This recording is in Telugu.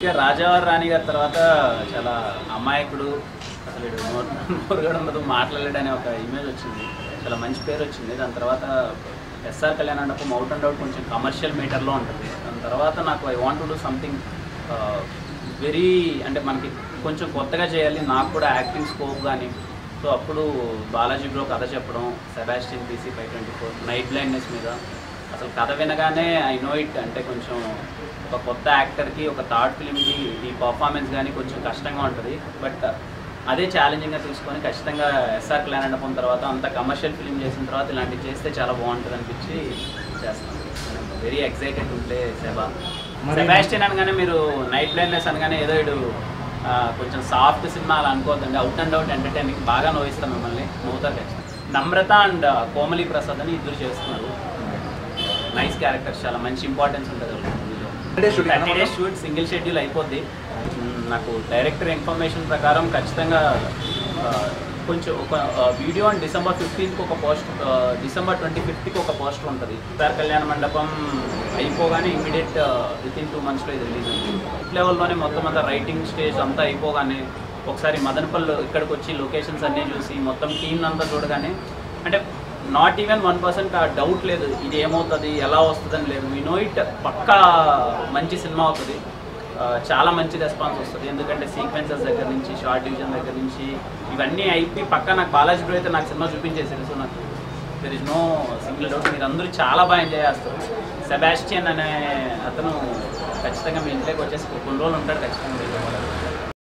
ముఖ్య రాజావారి రాణి గారి తర్వాత చాలా అమాయకుడు అసలు వీడు నోరు నోరు కూడా ఉండదు మాట్లాడలేడు అనే ఒక ఇమేజ్ వచ్చింది చాలా మంచి పేరు వచ్చింది దాని తర్వాత ఎస్ఆర్ కళ్యాణ్ అన్నప్పుడు అవుట్ అండ్ అవుట్ కొంచెం కమర్షియల్ మీటర్లో ఉంటుంది దాని తర్వాత నాకు I want to do something very అంటే మనకి కొంచెం కొత్తగా చేయాలి నాకు కూడా యాక్టింగ్ స్కోప్ కానీ సో అప్పుడు బాలాజీ బ్రో కథ చెప్పడం Sebastian B C five twenty four night blindness మీద అసలు కథ వినగానే ఐ నో ఇట్ అంటే కొంచెం ఒక కొత్త యాక్టర్కి ఒక థర్డ్ ఫిలింకి ఈ పర్ఫార్మెన్స్ కానీ కొంచెం కష్టంగా ఉంటుంది బట్ అదే ఛాలెంజింగ్గా తీసుకొని ఖచ్చితంగా ఎస్ఆర్ కళ్యాణ్ మండపం తర్వాత అంత కమర్షియల్ ఫిలిం చేసిన తర్వాత ఇలాంటివి చేస్తే చాలా బాగుంటుంది అనిపించి చేస్తాను వెరీ ఎక్సైటెడ్ ఉంటే సేవ మరి- సెబాస్టియన్ అనగానే మీరు నైట్ బ్లైండ్నెస్ అనగానే ఏదో ఇడు ఆ, కొంచెం సాఫ్ట్ సినిమా అలా అనుకోవద్దండి అవుట్ అండ్ అవుట్ ఎంటర్టైనింగ్ బాగా నవ్విస్తాం మిమ్మల్ని నవ్వుతారు ఖచ్చితంగా నమ్రత అండ్ కోమలి ప్రసాద్ అని ఇద్దరు చేస్తున్నారు నైస్ క్యారెక్టర్స్ చాలా మంచి ఇంపార్టెన్స్ ఉంటుంది మూవీలో Thirty days shooting థర్టీ అన్నమాట? డేస్ షూట్ సింగిల్ షెడ్యూల్ అయిపోద్ది మ్మ్, నాకు డైరెక్టర్ ఇన్ఫర్మేషన్ ప్రకారం ఖచ్చితంగా ఆ, కొంచెం ఒక వీడియో అండ్ డిసెంబర్ ఫిఫ్టీన్త్కి ఒక పోస్ట్ డిసెంబర్ ట్వంటీ ఫిఫ్త్కి ఒక పోస్టర్ ఉంటుంది సార్ కళ్యాణ మండపం అయిపోగానే ఇమీడియట్ విత్ ఇన్ టూ మంత్స్లో ఇది రిలీజ్ అవుతుంది లెవెల్లోనే మొత్తం అంతా రైటింగ్ స్టేజ్ అంతా అయిపోగానే ఒకసారి మదనపల్లి ఇక్కడికి వచ్చి లొకేషన్స్ అన్నీ చూసి మొత్తం టీం అంతా చూడగానే అంటే నాట్ ఈవెన్ వన్ పర్సెంట్ ఆ డౌట్ లేదు ఇది ఏమవుతుంది ఎలా వస్తుందని లేదు వీ నో ఇట్ పక్కా మంచి సినిమా అవుతుంది ఆ, చాలా మంచి రెస్పాన్స్ వస్తుంది ఎందుకంటే సీక్వెన్సెస్ దగ్గర నుంచి షార్ట్ డివిజన్ దగ్గర నుంచి ఇవన్నీ అయిపోయి పక్క నాకు బాలాజీ బ్రో అయితే నాకు సినిమా చూపించేసారు సో నాకు there is no single doubt మీరు అందరూ చాలా బాగా ఎంజాయ్ చేస్తారు సెబాస్టియన్ అనే అతను ఖచ్చితంగా మీ ఇంట్లోకి వచ్చేసి కొన్ని రోజులు ఉంటాడు ఖచ్చితంగా మీతో పాటు.